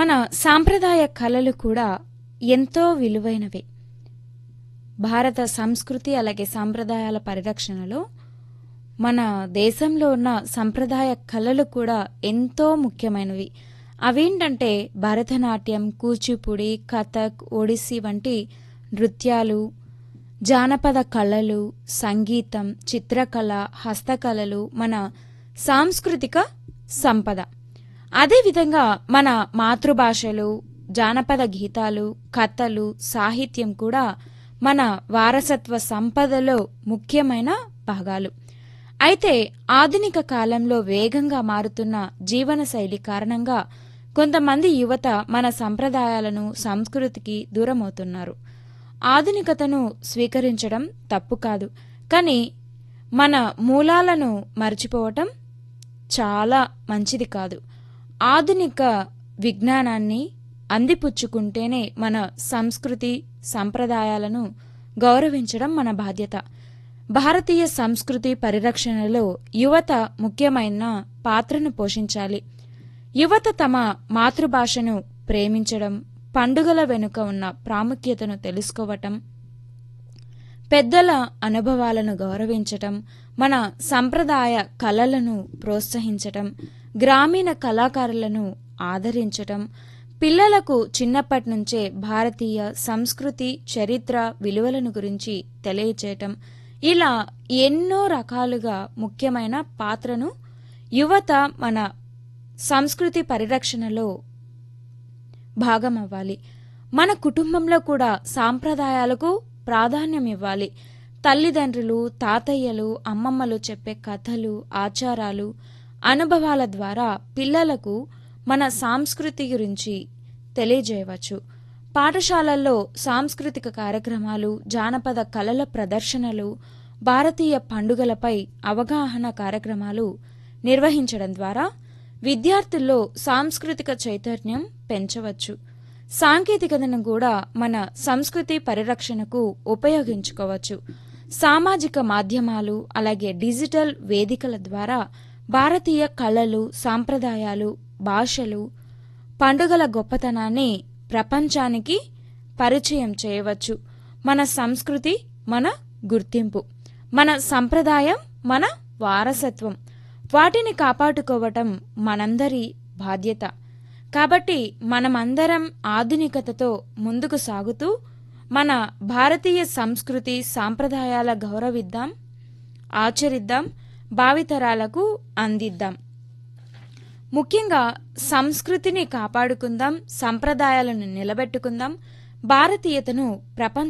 మన సాంప్రదాయ కళలు కూడా ఎంతో విలువైనవే భారత సంస్కృతి అలాగే సాంప్రదాయాల పరిరక్షణలో మన దేశంలో ఉన్న సంప్రదాయ కళలు కూడా ఎంతో ముఖ్యమైనవి అవేంటంటే భరతనాట్యం కూచిపూడి కథక్ ఒడిస్సీ వంటి నృత్యాలు జానపద కళలు సంగీతం చిత్రకళ హస్తకళలు మన సాంస్కృతిక సంపద అదేవిధంగా మన మాతృభాషలు జానపద గీతాలు కథలు సాహిత్యం కూడా మన వారసత్వ సంపదలో ముఖ్యమైన భాగాలు అయితే ఆధునిక కాలంలో వేగంగా మారుతున్న జీవనశైలి కారణంగా కొంతమంది యువత మన సంప్రదాయాలను సంస్కృతికి దూరమవుతున్నారు ఆధునికతను స్వీకరించడం తప్పు కాదు కానీ మన మూలాలను మర్చిపోవటం చాలా మంచిది కాదు ఆధునిక విజ్ఞానాన్ని అందిపుచ్చుకుంటేనే మన సంస్కృతి సంప్రదాయాలను గౌరవించడం మన బాధ్యత భారతీయ సంస్కృతి పరిరక్షణలో యువత ముఖ్యమైన పాత్రను పోషించాలి యువత తమ మాతృభాషను ప్రేమించడం పండుగల వెనుక ఉన్న ప్రాముఖ్యతను తెలుసుకోవటం పెద్దల అనుభవాలను గౌరవించటం మన సంప్రదాయ కళలను ప్రోత్సహించటం గ్రామీణ కళాకారులను ఆదరించటం పిల్లలకు చిన్నప్పటి నుంచే భారతీయ సంస్కృతి చరిత్ర విలువలను గురించి తెలియచేయటం ఇలా ఎన్నో రకాలుగా ముఖ్యమైన పాత్రను యువత మన సంస్కృతి పరిరక్షణలో భాగమవ్వాలి మన కుటుంబంలో కూడా సాంప్రదాయాలకు ప్రాధాన్యం ఇవ్వాలి తల్లిదండ్రులు తాతయ్యలు అమ్మమ్మలు చెప్పే కథలు ఆచారాలు అనుభవాల ద్వారా పిల్లలకు మన సంస్కృతి గురించి తెలియజేయవచ్చు పాఠశాలల్లో సాంస్కృతిక కార్యక్రమాలు జానపద కళల ప్రదర్శనలు భారతీయ పండుగలపై అవగాహన కార్యక్రమాలు నిర్వహించడం ద్వారా విద్యార్థుల్లో సాంస్కృతిక చైతన్యం పెంచవచ్చు సాంకేతికతను కూడా మన సంస్కృతి పరిరక్షణకు ఉపయోగించుకోవచ్చు సామాజిక మాధ్యమాలు అలాగే డిజిటల్ వేదికల ద్వారా భారతీయ కళలు సాంప్రదాయాలు భాషలు పండుగల గొప్పతనాన్ని ప్రపంచానికి పరిచయం చేయవచ్చు మన సంస్కృతి మన గుర్తింపు మన సంప్రదాయం మన వారసత్వం వాటిని కాపాడుకోవటం మనందరి బాధ్యత కాబట్టి మనమందరం ఆధునికతతో ముందుకు సాగుతూ మన భారతీయ సంస్కృతి సాంప్రదాయాల గౌరవిద్దాం ఆచరిద్దాం భావితరాలకు అందిద్దాం ముఖ్యంగా సంస్కృతిని కాపాడుకుందాం సంప్రదాయాలను నిలబెట్టుకుందాం భారతీయతను ప్రపంచ